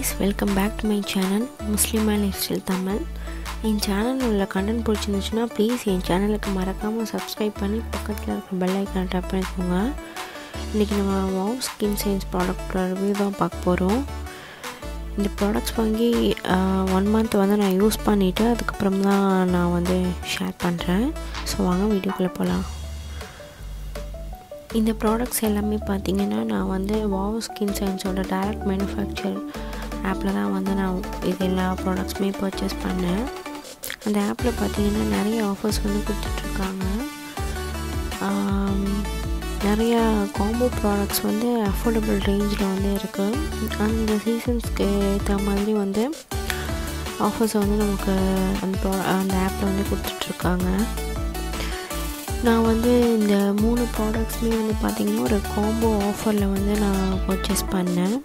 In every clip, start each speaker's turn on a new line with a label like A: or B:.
A: guys welcome back to my channel Muslim lifestyle Tamil என் சேனலில் உள்ள கண்டென்ட் பிடிச்சிருந்துச்சுன்னா ப்ளீஸ் என் சேனலுக்கு மறக்காமல் சப்ஸ்கிரைப் பண்ணி பக்கத்தில் இருக்க பெல் ஐக்கான டேப் பண்ணிக்கோங்க இன்றைக்கி நம்ம Wow Skin Science product review தான் பார்க்க போகிறோம் இந்த ப்ராடக்ட்ஸ் வாங்கி ஒன் மந்த் வந்து நான் யூஸ் பண்ணிவிட்டு அதுக்கப்புறம் தான் நான் வந்து ஷேர் பண்ணுறேன் ஸோ வாங்க வீடியோக்குள்ளே போகலாம் இந்த ப்ராடக்ட்ஸ் எல்லாமே பார்த்தீங்கன்னா நான் வந்து வாவ் ஸ்கின் சயின்ஸோட டைரக்ட் மேனுஃபேக்சர் ஆப்பில் தான் வந்து நான் இது எல்லா ப்ராடக்ட்ஸுமே பர்ச்சேஸ் பண்ணேன் அந்த ஆப்பில் பார்த்தீங்கன்னா நிறைய ஆஃபர்ஸ் வந்து கொடுத்துட்ருக்காங்க நிறையா காம்போ ப்ராடக்ட்ஸ் வந்து அஃபோர்டபுள் ரேஞ்சில் வந்து இருக்குது அந்த சீசன்ஸ்க்கு ஏற்ற மாதிரி வந்து ஆஃபர்ஸை வந்து நமக்கு அந்த ப்ரா அந்த ஆப்பில் வந்து கொடுத்துட்ருக்காங்க நான் வந்து இந்த மூணு ப்ராடக்ட்ஸுமே வந்து பார்த்திங்கன்னா ஒரு காம்போ ஆஃபரில் வந்து நான் பர்ச்சேஸ் பண்ணேன்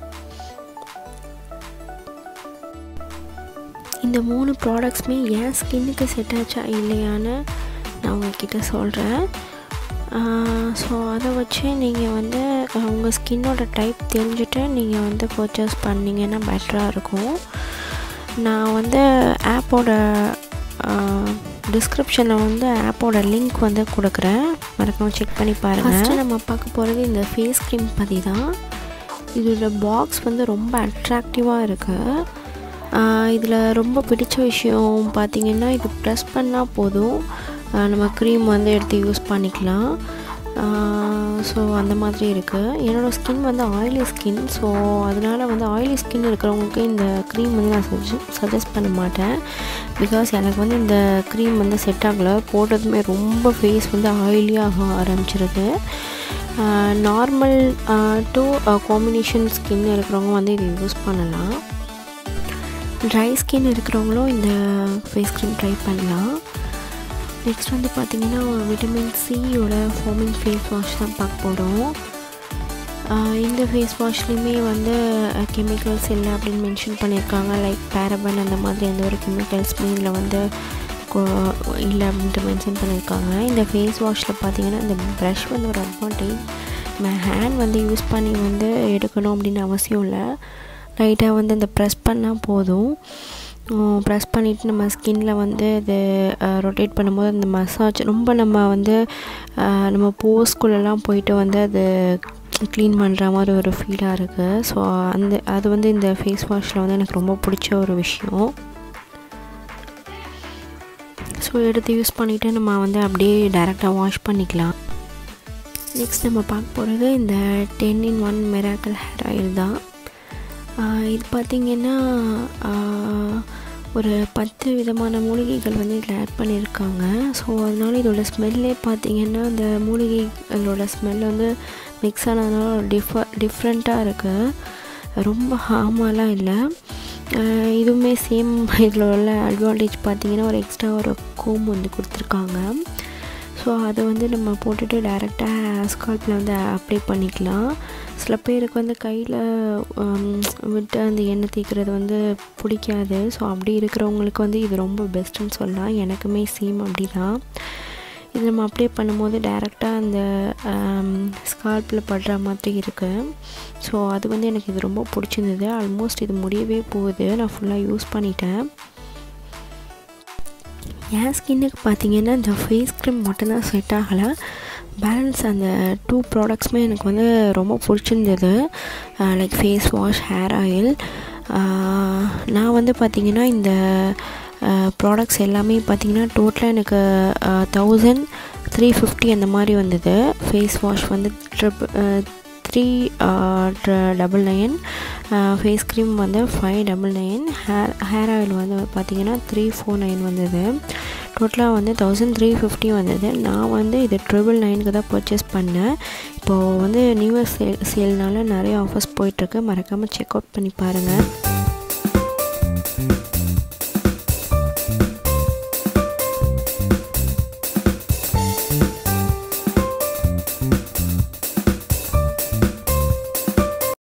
A: இந்த மூணு ப்ராடக்ட்ஸுமே என் ஸ்கின்னுக்கு செட் ஆச்சா இல்லையான்னு நான் உங்ககிட்ட சொல்கிறேன் ஸோ அதை வச்சு நீங்கள் வந்து உங்கள் ஸ்கின்னோட டைப் தெரிஞ்சுட்டு நீங்கள் வந்து பர்ச்சேஸ் பண்ணிங்கன்னா பெட்டராக இருக்கும் நான் வந்து ஆப்போட டிஸ்கிரிப்ஷனில் வந்து ஆப்போட லிங்க் வந்து கொடுக்குறேன் மறக்காமல் செக் பண்ணி பாருங்கள் ஃபஸ்ட்டு நம்ம பார்க்க போகிறது இந்த ஃபேஸ் க்ரீம் பற்றி தான் இதோட பாக்ஸ் வந்து ரொம்ப அட்ராக்டிவாக இருக்குது இதில் ரொம்ப பிடிச்ச விஷயம் பார்த்திங்கன்னா இது ப்ரெஸ் பண்ணால் போதும் நம்ம க்ரீம் வந்து எடுத்து யூஸ் பண்ணிக்கலாம் ஸோ அந்த மாதிரி இருக்குது என்னோடய ஸ்கின் வந்து ஆயிலி ஸ்கின் ஸோ அதனால் வந்து ஆயிலி ஸ்கின் இருக்கிறவங்களுக்கு இந்த க்ரீம் வந்து நான் சஜ சஜஸ்ட் பண்ண மாட்டேன் பிகாஸ் எனக்கு வந்து இந்த க்ரீம் வந்து செட் ஆகலை போட்டதுமே ரொம்ப ஃபேஸ் வந்து ஆயிலியாக ஆரம்பிச்சிருது நார்மல் டூ காம்பினேஷன் ஸ்கின் இருக்கிறவங்க வந்து இது யூஸ் பண்ணலாம் ட்ரை ஸ்கின் இருக்கிறவங்களும் இந்த ஃபேஸ் க்ரீம் ட்ரை பண்ணலாம் நெக்ஸ்ட் வந்து பார்த்திங்கன்னா விட்டமின் சியோட ஃபோமிங் ஃபேஸ் வாஷ் தான் பார்க்க போகிறோம் இந்த ஃபேஸ் வாஷ்லேயுமே வந்து கெமிக்கல்ஸ் இல்லை அப்படின்னு மென்ஷன் பண்ணியிருக்காங்க லைக் பேரபன் அந்த மாதிரி எந்த ஒரு கெமிக்கல்ஸுமே இதில் வந்து இல்லை அப்படின்ட்டு மென்ஷன் பண்ணியிருக்காங்க இந்த ஃபேஸ் வாஷில் பார்த்திங்கன்னா இந்த ப்ரஷ் வந்து ஒரு அட்வான்டேஜ் நம்ம ஹேண்ட் வந்து யூஸ் பண்ணி வந்து எடுக்கணும் அப்படின்னு அவசியம் இல்லை லைட்டாக வந்து இந்த ப்ரெஸ் பண்ணால் போதும் ப்ரெஸ் பண்ணிவிட்டு நம்ம ஸ்கின்ல வந்து இது ரொட்டேட் பண்ணும்போது அந்த மசாஜ் ரொம்ப நம்ம வந்து நம்ம போஸ்குள்ளெல்லாம் போயிட்டு வந்து அது க்ளீன் பண்ணுற மாதிரி ஒரு ஃபீலாக இருக்குது ஸோ அந்த அது வந்து இந்த ஃபேஸ் வாஷில் வந்து எனக்கு ரொம்ப பிடிச்ச ஒரு விஷயம் ஸோ எடுத்து யூஸ் பண்ணிவிட்டு நம்ம வந்து அப்படியே டைரெக்டாக வாஷ் பண்ணிக்கலாம் நெக்ஸ்ட் நம்ம பார்க்க போகிறது இந்த ten in one miracle hair oil தான் இது பார்த்திங்கன்னா ஒரு பத்து விதமான மூலிகைகள் வந்து இதில் ஆட் பண்ணியிருக்காங்க ஸோ அதனால் இதோட ஸ்மெல்லே பார்த்திங்கன்னா அந்த மூலிகைகளோட ஸ்மெல் வந்து மிக்ஸ் ஆனதுனால டிஃப டிஃப்ரெண்ட்டாக இருக்குது ரொம்ப ஹார்மாலாம் இல்லை இதுவுமே சேம் இதில் உள்ள அட்வான்டேஜ் பார்த்திங்கன்னா ஒரு எக்ஸ்ட்ரா ஒரு கோம் வந்து கொடுத்துருக்காங்க ஸோ அதை வந்து நம்ம போட்டுட்டு டேரெக்டாக ஸ்கால்ப்பில் வந்து அப்ளை பண்ணிக்கலாம் சில பேருக்கு வந்து கையில் விட்டு அந்த எண்ணெய் தேய்க்கிறது வந்து பிடிக்காது ஸோ அப்படி இருக்கிறவங்களுக்கு வந்து இது ரொம்ப பெஸ்ட்டுன்னு சொல்லலாம் எனக்குமே சேம் அப்படி தான் இது நம்ம அப்ளை பண்ணும்போது டேரெக்டாக அந்த ஸ்கால்ப்பில் படுற மாதிரி இருக்குது ஸோ அது வந்து எனக்கு இது ரொம்ப பிடிச்சிருந்தது ஆல்மோஸ்ட் இது முடியவே போகுது நான் ஃபுல்லாக யூஸ் பண்ணிட்டேன் என் ஸ்கின்னுக்கு பார்த்தீங்கன்னா இந்த ஃபேஸ் க்ரீம் மட்டும்தான் செட் ஆகலை பேலன்ஸ் அந்த டூ ப்ராடக்ட்ஸுமே எனக்கு வந்து ரொம்ப பிடிச்சிருந்தது like face wash hair oil நான் வந்து பார்த்திங்கன்னா இந்த ப்ராடக்ட்ஸ் எல்லாமே பார்த்திங்கன்னா டோட்டலாக எனக்கு தௌசண்ட் த்ரீ ஃபிஃப்டி அந்த மாதிரி வந்தது ஃபேஸ் வாஷ் வந்து ட்ரிப் three double nine face cream வந்து five double nine hair hair oil வந்து பார்த்திங்கன்னா த்ரீ ஃபோர் நைன் வந்தது டோட்டலாக வந்து தௌசண்ட் த்ரீ ஃபிஃப்டி வந்தது நான் வந்து இது ட்ரிபிள் நைனுக்கு தான் பர்ச்சேஸ் பண்ணேன் இப்போது வந்து நியூ இயர் சேல் சேல்னால நிறைய ஆஃபர்ஸ் போயிட்டுருக்கு மறக்காமல் செக் அவுட் பண்ணி பாருங்கள்